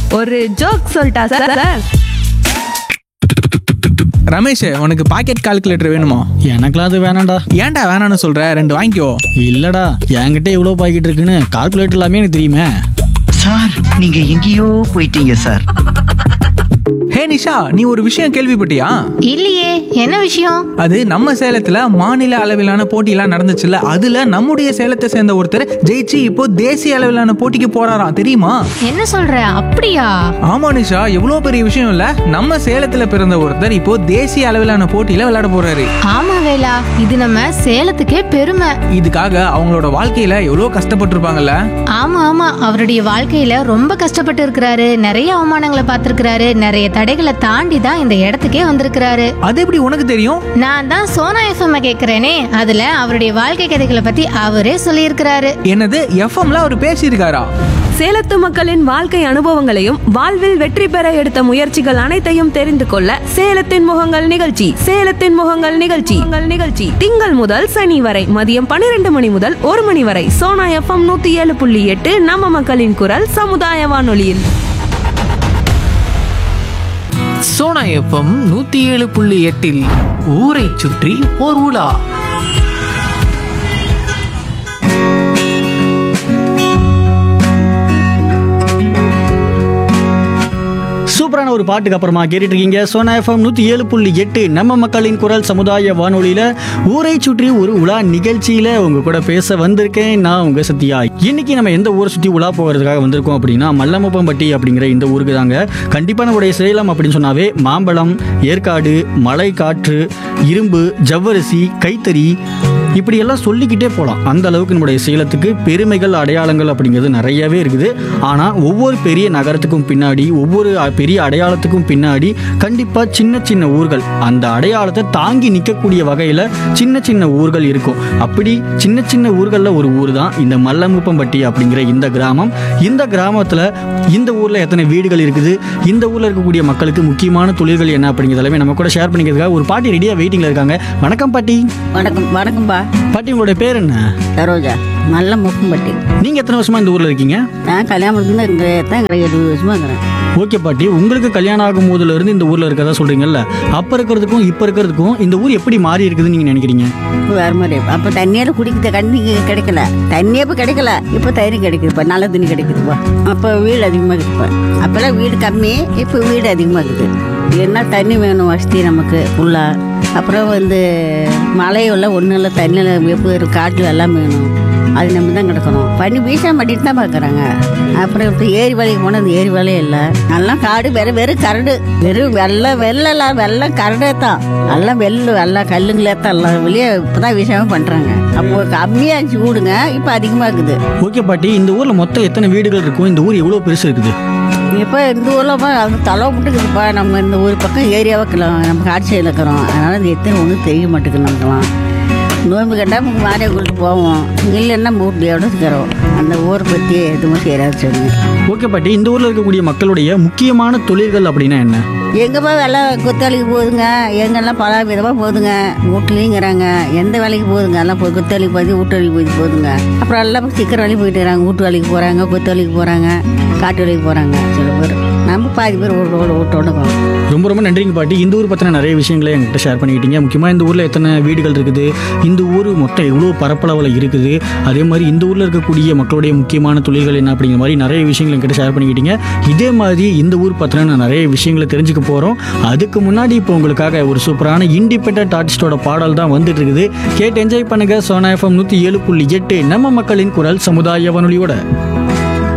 ஒரு ஜோக் சொல்லிட்டா sir sir Ramesh உனக்கு பாக்கெட் கால்குலேட்டர் வேணுமா எனக்குலாம் அது வேணாம்டா ஏன்டா வேணாம்னு சொல்ற ரெண்டு வாங்கிக்கோ இல்லடா என்கிட்ட இவ்வளோ பாக்கெட் இருக்குன்னு கால்குலேட்டர் எல்லாமே எனக்கு தெரியுமே சார் நீங்க எங்கேயோ போயிட்டீங்க சார் ஹே நிஷா நீ ஒரு விஷயம் கேள்விப்பட்டியா இல்லையே என்ன விஷயம் அது நம்ம சேலத்துல மாநில அளவிலான போட்டியெல்லாம் நடந்துச்சுல்ல அதுல நம்முடைய சேலத்தை சேர்ந்த ஒருத்தர் ஜெயிச்சு இப்போ தேசிய அளவிலான போட்டிக்கு போறாராம் தெரியுமா என்ன சொல்ற அப்படியா ஆமா நிஷா எவ்வளவு பெரிய விஷயம் இல்ல நம்ம சேலத்துல பிறந்த ஒருத்தர் இப்போ தேசிய அளவிலான போட்டியில விளையாட போறாரு ஆமா வேலா இது நம்ம சேலத்துக்கே பெருமை இதுக்காக அவங்களோட வாழ்க்கையில எவ்வளவு கஷ்டப்பட்டிருப்பாங்கல்ல ஆமா ஆமா அவருடைய வாழ்க்கையில ரொம்ப கஷ்டப்பட்டு இருக்கிறாரு நிறைய அவமானங்களை பார்த்திருக்கிறாரு நிறைய தடைகளை தாண்டி தான் இந்த இடத்துக்கே வந்திருக்கிறாரு அது எப்படி உனக்கு தெரியும் நான் தான் சோனா எஃப்எம் கேக்குறேனே அதுல அவருடைய வாழ்க்கை கதைகளை பத்தி அவரே சொல்லியிருக்கிறாரு என்னது எஃப்எம்ல அவர் பேசியிருக்காரா சேலத்து மக்களின் வாழ்க்கை அனுபவங்களையும் வாழ்வில் வெற்றி பெற எடுத்த முயற்சிகள் அனைத்தையும் தெரிந்து கொள்ள சேலத்தின் முகங்கள் நிகழ்ச்சி சேலத்தின் முகங்கள் நிகழ்ச்சி உங்கள் நிகழ்ச்சி திங்கள் முதல் சனி வரை மதியம் பன்னிரண்டு மணி முதல் ஒரு மணி வரை சோனா எஃப்எம் நூத்தி ஏழு புள்ளி எட்டு நம்ம மக்களின் குரல் சமுதாய வானொலியில் சோனா எஃப்எம் நூத்தி ஏழு புள்ளி எட்டில் ஊரை சுற்றி ஓர் உலா சூப்பரான ஒரு பாட்டுக்கு அப்புறமா கேட்டுட்டு இருக்கீங்க சோனா எஃப்எம் நூற்றி ஏழு புள்ளி எட்டு நம்ம மக்களின் குரல் சமுதாய வானொலியில் ஊரை சுற்றி ஒரு உலா நிகழ்ச்சியில் உங்க கூட பேச வந்திருக்கேன் நான் உங்க சத்யா இன்னைக்கு நம்ம எந்த ஊரை சுற்றி உலா போகிறதுக்காக வந்திருக்கோம் அப்படின்னா மல்லமுப்பம்பட்டி அப்படிங்கிற இந்த ஊருக்கு தாங்க கண்டிப்பாக நம்முடைய சேலம் அப்படின்னு சொன்னாவே மாம்பழம் ஏற்காடு மலை காற்று இரும்பு ஜவ்வரிசி கைத்தறி இப்படி எல்லாம் சொல்லிக்கிட்டே போகலாம் அந்த அளவுக்கு நம்முடைய சேலத்துக்கு பெருமைகள் அடையாளங்கள் அப்படிங்கிறது நிறையவே இருக்குது ஆனால் ஒவ்வொரு பெரிய நகரத்துக்கும் பின்னாடி ஒவ்வொரு அ- பெரிய அடையாளத்துக்கும் பின்னாடி கண்டிப்பாக சின்ன சின்ன ஊர்கள் அந்த அடையாளத்தை தாங்கி நிற்கக்கூடிய வகையில் சின்ன சின்ன ஊர்கள் இருக்கும் அப்படி சின்ன சின்ன ஊர்களில் ஒரு ஊர் தான் இந்த மல்லமுப்பம்பட்டி அப்படிங்கிற இந்த கிராமம் இந்த கிராமத்தில் இந்த ஊரில் எத்தனை வீடுகள் இருக்குது இந்த ஊரில் இருக்கக்கூடிய மக்களுக்கு முக்கியமான தொழில்கள் என்ன அப்படிங்கிறது எல்லாமே நம்ம கூட ஷேர் பண்ணிக்கிறதுக்காக ஒரு பாட்டி ரெடியாக வெயிட்டிங்கில் இருக்காங்க வணக்கம் பாட்டி வணக்கம் வணக்கம்பா பாட்டி உங்களுடைய பேர் என்ன சரோஜா நல்ல முக்கும்பட்டி நீங்க எத்தனை வருஷமா இந்த ஊர்ல இருக்கீங்க நான் கல்யாணம் இருந்து இங்கே தான் இருக்கிறேன் இருபது வருஷமா இருக்கிறேன் ஓகே பாட்டி உங்களுக்கு கல்யாணம் ஆகும் போதுல இருந்து இந்த ஊர்ல இருக்கதா சொல்றீங்கல்ல அப்ப இருக்கிறதுக்கும் இப்ப இருக்கிறதுக்கும் இந்த ஊர் எப்படி மாறி இருக்குதுன்னு நீங்க நினைக்கிறீங்க இப்போ வேறு மாதிரி அப்போ தண்ணியால் குடிக்கிற தண்ணி கிடைக்கல தண்ணியே இப்போ கிடைக்கல இப்போ தண்ணி கிடைக்குதுப்பா நல்ல தண்ணி கிடைக்குதுப்பா அப்போ வீடு அதிகமாக இருக்குதுப்பா அப்போல்லாம் வீடு கம்மி இப்போ வீடு அதிகமாக இருக்குது என்ன தண்ணி வேணும் வசதி நமக்கு ஃபுல்லாக அப்புறம் வந்து மழையெல்லாம் ஒன்றும் இல்லை தண்ணியில் எப்போ காட்டில் எல்லாம் வேணும் அது நம்ம தான் கிடக்கணும் பனி வீசா மாட்டிட்டு தான் பார்க்குறாங்க அப்புறம் இப்போ ஏரி வேலைக்கு போனால் அந்த ஏரி வேலையே இல்லை எல்லாம் காடு வெறும் வெறும் கரடு வெறும் வெள்ளம் வெள்ளம் வெள்ளம் கரடே தான் எல்லாம் வெள்ளு எல்லாம் கல்லுங்களே தான் எல்லாம் வெளியே இப்போ தான் விஷயமா பண்ணுறாங்க அப்போ கம்மியாக இருந்துச்சு வீடுங்க இப்போ அதிகமாக இருக்குது ஓகே பாட்டி இந்த ஊர்ல மொத்தம் எத்தனை வீடுகள் இருக்கும் இந்த ஊர் எவ்வளவு பெருசு இருக்குது இப்போ இந்த ஊரில் அது தலை முட்டுக்குதுப்பா நம்ம இந்த ஊர் பக்கம் ஏரியாவுக்கு நம்ம காட்சி சைடில் இருக்கிறோம் அதனால் இது எத்தனை ஒன்றும் தெரிய மாட்டேங்குது நமக்குலாம் நோன்பு கண்டால் மாரியா கூட்டு போவோம் இல்லைன்னா மூட்டையோட இருக்கிறோம் அந்த ஊரை பற்றி எதுவும் செய்யாது சொல்லுங்க ஓகே பாட்டி இந்த ஊர்ல இருக்கக்கூடிய மக்களுடைய முக்கியமான தொழில்கள் அப்படின்னா என்ன எங்கேப்பா வேலை கொத்தாளிக்கு போகுதுங்க எங்கெல்லாம் பல விதமாக போகுதுங்க வீட்லேயுங்கிறாங்க எந்த வேலைக்கு போகுதுங்க எல்லாம் போய் கொத்தாளிக்கு போய் வீட்டு வேலைக்கு போய் போகுதுங்க அப்புறம் எல்லாம் சீக்கிரம் வேலைக்கு போயிட்டு வராங்க வீட்டு வேலைக்கு போகிறாங்க கொத்து வேலைக்கு போகிறாங்க காட்டு வேலைக்கு போகிறாங்க சில பேர் நம்ம பாதி பேர் வீட்டோட வீட்டோட இருக்கோம் ரொம்ப ரொம்ப நன்றிங்க பாட்டி இந்த ஊர் பற்றின நிறைய விஷயங்களை என்கிட்ட ஷேர் பண்ணிக்கிட்டீங்க முக்கியமாக இந்த ஊரில் எத்தனை வீடுகள் இருக்குது இந்த ஊர் மொத்தம் எவ்வளோ பரப்பளவில் இருக்குது அதே மாதிரி இந்த ஊரில் இருக்கக்கூடிய மக்களுடைய முக்கியமான தொழில்கள் என்ன அப்படிங்கிற மாதிரி நிறைய விஷயங்கள் என்கிட்ட ஷேர் பண்ணிக்கிட்டீங்க இதே மாதிரி இந்த ஊர் பற்றின நான் நிறைய விஷயங்களை தெரிஞ்சுக்க போகிறோம் அதுக்கு முன்னாடி இப்போ உங்களுக்காக ஒரு சூப்பரான இண்டிபெண்ட் ஆர்டிஸ்டோட பாடல் தான் வந்துட்டு இருக்குது கேட்டு என்ஜாய் பண்ணுங்க சோனா எஃப்எம் நூற்றி ஏழு புள்ளி எட்டு நம்ம மக்களின் குரல் சமுதாய வானொலியோட